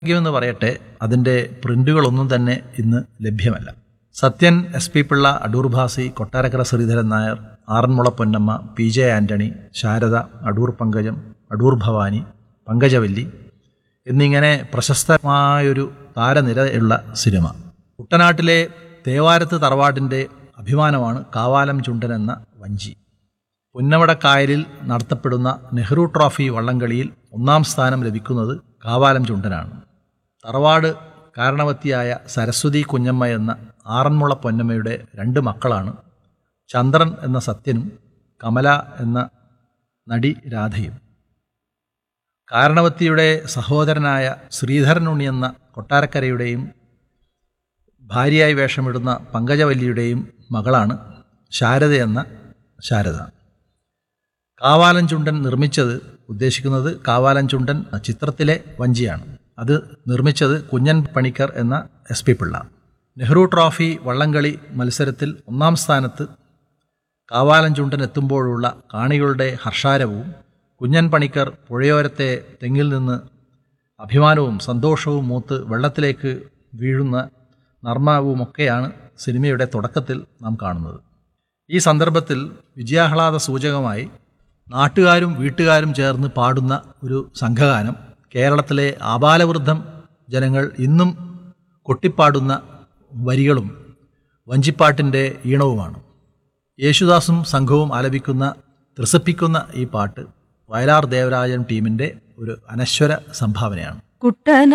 എന്ന് പറയട്ടെ അതിൻ്റെ പ്രിന്റുകളൊന്നും തന്നെ ഇന്ന് ലഭ്യമല്ല Sathyan S P Pillai Adoor Bhasi Kottarakkara Sreedharan Nair Aranmula Ponnamma P J Antony Sharada Adoor Pankajam Adoor Bhavani Pankajavalli എന്നിങ്ങനെ പ്രശസ്തമായൊരു താരനിരയുള്ള സിനിമ കുട്ടനാട്ടിലെ തേവാരത്ത് തറവാടിൻ്റെ അഭിമാനമാണ് കാവാലം ചുണ്ടൻ എന്ന വഞ്ചി പുന്നമടക്കായലിൽ നടത്തപ്പെടുന്ന നെഹ്റു ട്രോഫി വള്ളംകളിയിൽ ഒന്നാം സ്ഥാനം ലഭിക്കുന്നത് കാവാലം ചുണ്ടനാണ് തറവാട് കാരണവത്തിയായ സരസ്വതി കുഞ്ഞമ്മ എന്ന ആറന്മുള പൊന്നമ്മയുടെ രണ്ട് മക്കളാണ് ചന്ദ്രൻ എന്ന സത്യനും കമല എന്ന നടി രാധയും കാരണവത്തിയുടെ സഹോദരനായ ശ്രീധരനുണ്ണി എന്ന കൊട്ടാരക്കരയുടെയും ഭാര്യയായി വേഷമിടുന്ന പങ്കജവല്ലിയുടെയും മകളാണ് ശാരദ എന്ന ശാരദ കാവാലൻ ചുണ്ടൻ നിർമ്മിച്ചത് ഉദ്ദേശിക്കുന്നത് കാവാലൻ ചുണ്ടൻ ചിത്രത്തിലെ വഞ്ചിയാണ് അത് നിർമ്മിച്ചത് കുഞ്ഞൻ പണിക്കർ എന്ന S P Pillai Nehru trophy Vallamkali മത്സരത്തിൽ ഒന്നാം സ്ഥാനത്ത് കാവാലൻ ചുണ്ടൻ എത്തുമ്പോഴുള്ള കാണികളുടെ ഹർഷാരവും കുഞ്ഞൻ പണിക്കർ പുഴയോരത്തെ തെങ്ങിൽ നിന്ന് അഭിമാനവും സന്തോഷവും മൂത്ത് വെള്ളത്തിലേക്ക് വീഴുന്ന നർമ്മവുമൊക്കെയാണ് സിനിമയുടെ തുടക്കത്തിൽ നാം കാണുന്നത് ഈ സന്ദർഭത്തിൽ വിജയാഹ്ലാദ സൂചകമായി നാട്ടുകാരും വീട്ടുകാരും ചേർന്ന് പാടുന്ന ഒരു സംഘഗാനം കേരളത്തിലെ ആബാലവൃദ്ധം ജനങ്ങൾ ഇന്നും കൊട്ടിപ്പാടുന്ന വരികളും വഞ്ചിപ്പാട്ടിൻ്റെ ഈണവുമാണ് യേശുദാസും സംഘവും ആലപിക്കുന്ന ത്രസിപ്പിക്കുന്ന ഈ പാട്ട് വയലാർ ദേവരാജൻ ടീമിൻ്റെ ഒരു അനശ്വര സംഭാവനയാണ് കുട്ടന